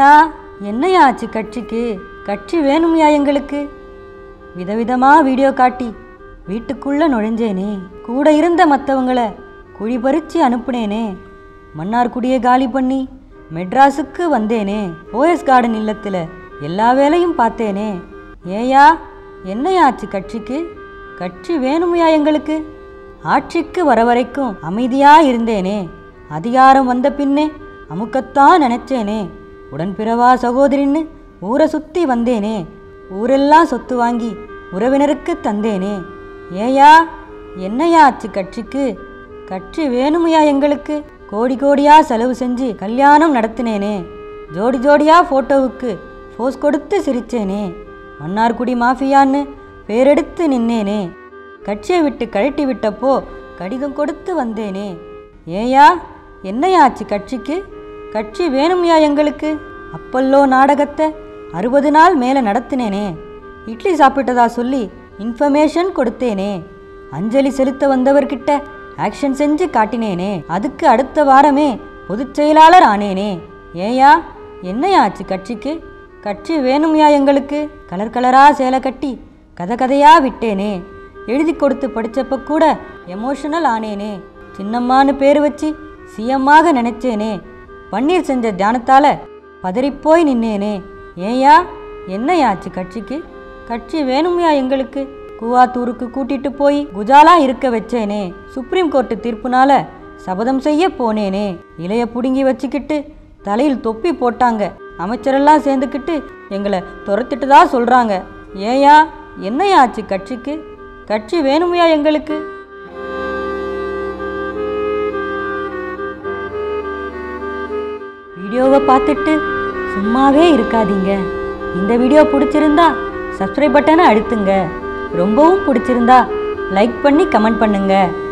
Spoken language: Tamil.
ஏயா என்னையா ஆச்சு கட்சிக்கு கட்சி வேணும்யா எங்களுக்கு விதவிதமா வீடியோ காட்டி வீட்டுக்குள்ள நுழைஞ்சேனே கூட இருந்த மற்றவங்கள குழி பறிச்சு அனுப்புனேனே மன்னார்குடியை காலி பண்ணி மெட்ராஸுக்கு வந்தேனே ஓஎஸ் கார்டன் இல்லத்தில் எல்லா வேலையும் பார்த்தேனே ஏயா என்னையா ஆச்சு கட்சிக்கு கட்சி வேணுமையா எங்களுக்கு ஆட்சிக்கு வர வரைக்கும் அமைதியா இருந்தேனே அதிகாரம் வந்த பின்னே அமுக்கத்தான் நினைச்சேனே உடன்பிறவா சகோதரின்னு ஊரை சுத்தி வந்தேனே ஊரெல்லாம் சொத்து வாங்கி உறவினருக்கு தந்தேனே ஏயா என்னையா ஆச்சு கட்சிக்கு கட்சி வேணுமையா எங்களுக்கு கோடி கோடியா செலவு செஞ்சு கல்யாணம் நடத்தினேனே ஜோடி ஜோடியா ஃபோட்டோவுக்கு போஸ் கொடுத்து சிரிச்சேனே மன்னார்குடி மாஃபியான்னு பேரெடுத்து நின்னேனே கட்சியை விட்டு கழட்டி விட்டப்போ கடிதம் கொடுத்து வந்தேனே ஏயா என்னையாச்சு கட்சிக்கு கட்சி வேணும்யா எங்களுக்கு அப்பல்லோ நாடகத்தை அறுபது நாள் மேலே நடத்தினேனே இட்லி சாப்பிட்டதா சொல்லி இன்ஃபர்மேஷன் கொடுத்தேனே அஞ்சலி செலுத்த வந்தவர்கிட்ட ஆக்ஷன் செஞ்சு காட்டினேனே அதுக்கு அடுத்த வாரமே பொதுச் செயலாளர் ஆனேனே ஏயா என்னையாச்சு கட்சிக்கு கட்சி வேணும்யா எங்களுக்கு கலர் கலரா சேலை கட்டி கதை கதையா விட்டேனே எழுதி கொடுத்து படிச்சப்ப கூட எமோஷனல் ஆனேனே சின்னம்மான்னு பேர் வச்சு சிஎம்மாக நினைச்சேனே பன்னீர் செஞ்ச தியானத்தால பதறிப்போய் நின்னேனே ஏயா என்னையாச்சு கட்சிக்கு கட்சி வேணும்யா எங்களுக்கு கூவாத்தூருக்கு கூட்டிட்டு போய் குஜாலா இருக்க வச்சேனே சுப்ரீம் கோர்ட்டு தீர்ப்புனால சபதம் செய்ய போனேனே இலைய புடுங்கி வச்சுக்கிட்டு தலையில் தொப்பி போட்டாங்க அமைச்சரெல்லாம் சேர்ந்துக்கிட்டு எங்களை துரத்திட்டுதா சொல்றாங்க ஏயா என்னையாச்சு கட்சிக்கு கட்சி வேணுமையா எங்களுக்கு வீடியோவை பார்த்துட்டு சும்மாவே இருக்காதீங்க இந்த வீடியோ பிடிச்சிருந்தா சப்ஸ்கிரைப் பட்டனை அழுத்துங்க ரொம்பவும் பிடிச்சிருந்தா லைக் பண்ணி கமெண்ட் பண்ணுங்க